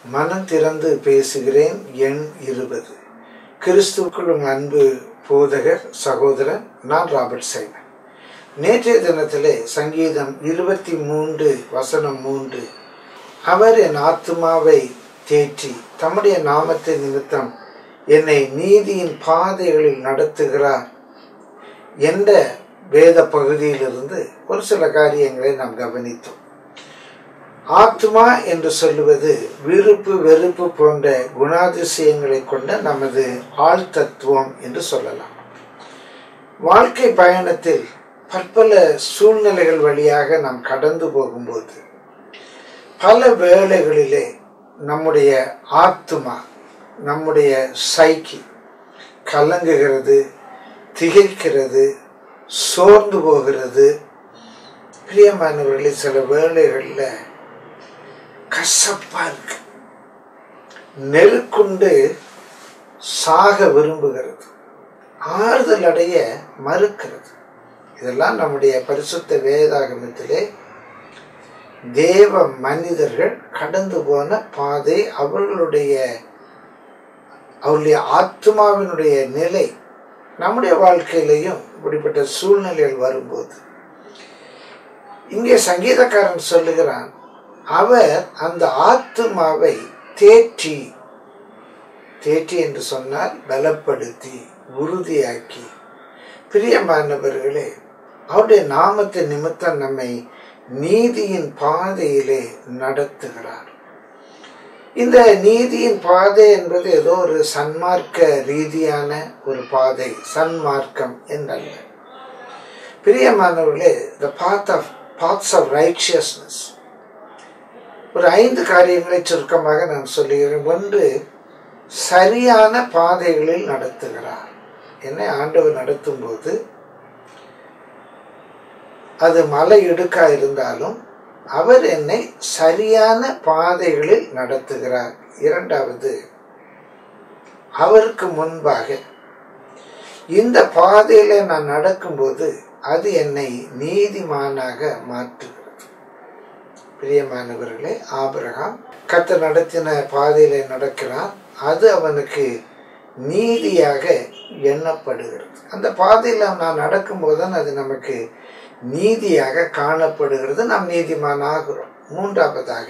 மனம் திறந்து பேசுகிறேன் எண் இருபது கிறிஸ்துக்குள்ளும் அன்பு போதகர் சகோதரன் நான் ராபர்ட் சைமன் நேற்றைய தினத்திலே சங்கீதம் இருபத்தி மூன்று வசனம் மூன்று அவர் என் ஆத்மாவை தேற்றி தம்முடைய நாமத்தை நிமித்தம் என்னை நீதியின் பாதைகளில் நடத்துகிறார் என்ற வேத பகுதியிலிருந்து ஒரு சில காரியங்களை நாம் கவனித்தோம் ஆத்மா என்று சொல்லுவது விருப்பு வெறுப்பு போன்ற குணாதிசயங்களை கொண்ட நமது ஆழ்தத்துவம் என்று சொல்லலாம் வாழ்க்கை பயணத்தில் பற்பல சூழ்நிலைகள் வழியாக நாம் கடந்து போகும்போது பல வேளைகளிலே நம்முடைய ஆத்மா நம்முடைய சைக்கி கலங்குகிறது திகைக்கிறது சோர்ந்து போகிறது பிரியமானவர்களே சில வேளைகளில் கசப்பா இருக்கு நெருக்குண்டு சாக விரும்புகிறது ஆறுதல் அடைய மறுக்கிறது இதெல்லாம் நம்முடைய பரிசுத்த வேதாகமத்திலே தேவ மனிதர்கள் கடந்து போன பாதை அவர்களுடைய அவருடைய ஆத்மாவினுடைய நிலை நம்முடைய வாழ்க்கையிலையும் இப்படிப்பட்ட சூழ்நிலைகள் வரும்போது இங்கே சங்கீதக்காரன் சொல்லுகிறான் அவர் அந்த ஆத்மாவை தேற்றி தேற்றி என்று சொன்னால் பலப்படுத்தி உறுதியாக்கி பிரியமானவர்களே அவருடைய நாமத்தை நிமித்தம் நம்மை நீதியின் பாதையிலே நடத்துகிறார் இந்த நீதியின் பாதை என்பது ஏதோ ஒரு சன்மார்க்க ரீதியான ஒரு பாதை சன்மார்க்கம் என்றல்ல பிரியமானவர்களே the path of paths of righteousness ஒரு ஐந்து காரியங்களை சுருக்கமாக நான் சொல்லுகிறேன் ஒன்று சரியான பாதைகளில் நடத்துகிறார் என்னை ஆண்டவர் நடத்தும் போது அது மலை இடுக்கா இருந்தாலும் அவர் என்னை சரியான பாதைகளில் நடத்துகிறார் இரண்டாவது அவருக்கு முன்பாக இந்த பாதையில நான் நடக்கும்போது அது என்னை நீதிமானாக மாற்றுகிறது பிரியமானவர்களே ஆபிரகாம் கத்த நடத்தின பாதையில நடக்கிறான் அது அவனுக்கு நீதியாக எண்ணப்படுகிறது அந்த பாதையில் நான் நடக்கும்போது தான் அது நமக்கு நீதியாக காணப்படுகிறது நாம் நீதிமான் ஆகிறோம் மூன்றாவதாக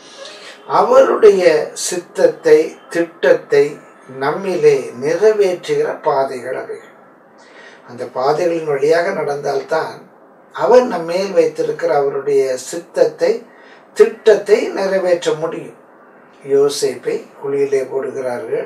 அவருடைய சித்தத்தை திட்டத்தை நம்மிலே நிறைவேற்றுகிற பாதைகள் அவைகள் அந்த பாதைகளின் வழியாக நடந்தால்தான் அவர் நம்ம மேல் வைத்திருக்கிற அவருடைய சித்தத்தை திட்டத்தை நிறைவேற்ற முடியும் யோசேப்பை குழியிலே போடுகிறார்கள்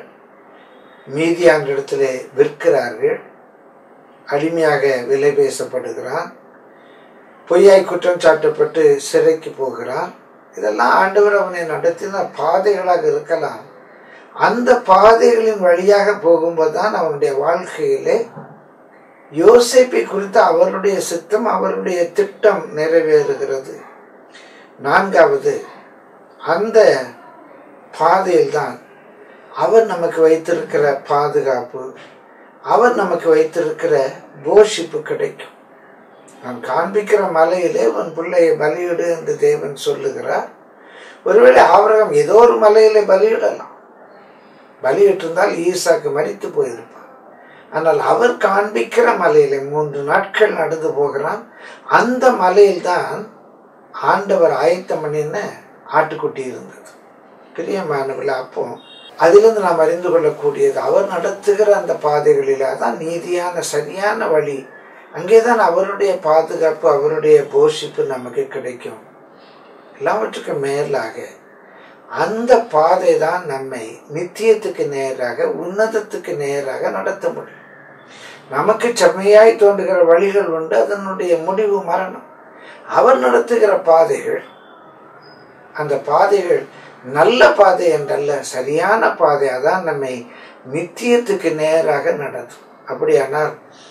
மீதியான இடத்திலே விற்கிறார்கள் அடிமையாக விலை பேசப்படுகிறான் பொய்யாய் குற்றம் சாட்டப்பட்டு சிறைக்கு போகிறான் இதெல்லாம் ஆண்டவர் அவனை நடத்தின பாதைகளாக இருக்கலாம் அந்த பாதைகளின் வழியாக போகும்போது தான் அவனுடைய வாழ்க்கையிலே யோசிப்பை குறித்து அவருடைய சித்தம் அவருடைய திட்டம் நிறைவேறுகிறது நான்காவது அந்த பாதையில்தான் அவர் நமக்கு வைத்திருக்கிற பாதுகாப்பு அவர் நமக்கு வைத்திருக்கிற போஷிப்பு கிடைக்கும் நான் காண்பிக்கிற மலையிலே உன் பிள்ளையை பலியிடு என்று தேவன் சொல்லுகிறார் ஒருவேளை ஆவரகம் ஏதோ ஒரு மலையிலே பலியிடலாம் பலியிட்டிருந்தால் ஈசாக்கு மறித்து போயிருப்பான் ஆனால் அவர் காண்பிக்கிற மலையில மூன்று நாட்கள் நடந்து போகிறான் அந்த மலையில்தான் ஆண்டவர் ஆயத்தம் பண்ணின ஆட்டுக்குட்டி இருந்தது பிரியமானவர்கள் அப்போ அதிலிருந்து நாம் அறிந்து கொள்ளக்கூடியது அவர் நடத்துகிற அந்த பாதைகளில் தான் நீதியான சரியான வழி அங்கேதான் அவருடைய பாதுகாப்பு அவருடைய போஷிப்பு நமக்கு கிடைக்கும் எல்லாவற்றுக்கும் மேலாக அந்த பாதை தான் நம்மை நித்தியத்துக்கு நேராக உன்னதத்துக்கு நேராக நடத்த முடியும் நமக்கு செம்மையாய் தோன்றுகிற வழிகள் உண்டு அதனுடைய முடிவு மரணம் அவர் நடத்துகிற பாதைகள் அந்த பாதைகள் நல்ல பாதை என்றல்ல சரியான பாதை அதான் நம்மை நித்தியத்துக்கு நேராக நடத்தும் அப்படியானால்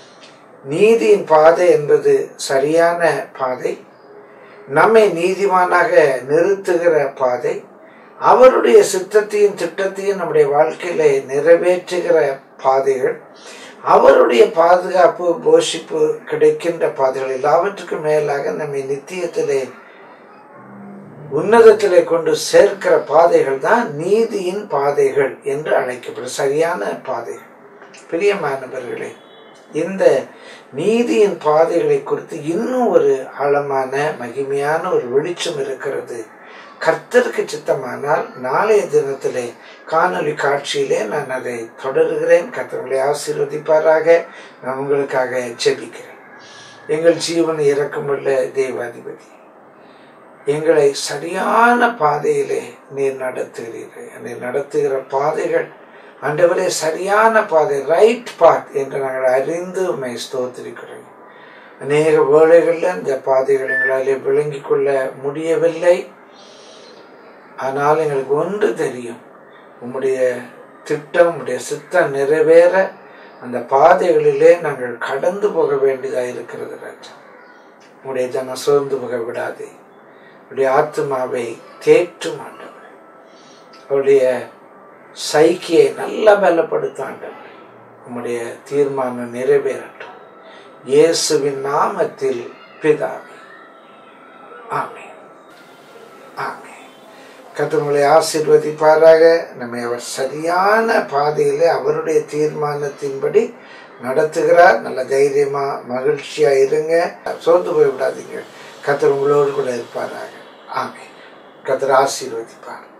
நீதியின் பாதை என்பது சரியான பாதை நம்மை நீதிமானாக நிறுத்துகிற பாதை அவருடைய சித்தத்தையும் திட்டத்தையும் நம்முடைய வாழ்க்கையில நிறைவேற்றுகிற பாதைகள் அவருடைய பாதுகாப்பு போஷிப்பு கிடைக்கின்ற பாதைகள் எல்லாவற்றுக்கும் மேலாக நம்மை நித்தியத்திலே உன்னதத்திலே கொண்டு சேர்க்கிற பாதைகள் தான் நீதியின் பாதைகள் என்று அழைக்கப்படும் சரியான பாதைகள் பிரியமானவர்களே இந்த நீதியின் பாதைகளை குறித்து இன்னும் ஒரு ஆழமான மகிமையான ஒரு வெளிச்சம் இருக்கிறது கர்த்தருக்கு சித்தமானால் நாளைய தினத்திலே காணொலி காட்சியிலே நான் அதை தொடருகிறேன் கர்த்தர்களை ஆசீர்வதிப்பாராக நான் உங்களுக்காக ஜெபிக்கிறேன் எங்கள் ஜீவனை இறக்கமுள்ள தேவாதிபதி எங்களை சரியான பாதையிலே நீர் நடத்துகிறீர்கள் நீர் நடத்துகிற பாதைகள் ஆண்டவரே சரியான பாதை ரைட் பாத் என்று நாங்கள் அறிந்து உண்மை ஸ்தோத்திரிக்கிறோம் அநேக வேளைகளில் இந்த பாதைகள் எங்களாலே விளங்கிக் கொள்ள முடியவில்லை ஆனால் எங்களுக்கு ஒன்று தெரியும் உம்முடைய திட்டம் உம்முடைய சித்தம் நிறைவேற அந்த பாதைகளிலே நாங்கள் கடந்து போக வேண்டியதாக இருக்கிறது ராஜா உம்முடைய ஜன சோர்ந்து போக விடாதே உடைய ஆத்மாவை தேற்றும் ஆண்டவர் அவருடைய சைக்கியை நல்ல பலப்படுத்த ஆண்டவர் உம்முடைய தீர்மானம் நிறைவேறட்டும் இயேசுவின் நாமத்தில் பிதாவே ஆமே ஆமே கத்தவங்களை ஆசீர்வதிப்பாராக நம்மை அவர் சரியான பாதையில் அவருடைய தீர்மானத்தின்படி நடத்துகிறார் நல்ல தைரியமா மகிழ்ச்சியா இருங்க சோர்ந்து போய் விடாதீங்க கத்தர் உங்களோடு கூட இருப்பாராக ஆமே கத்தர் ஆசீர்வதிப்பார்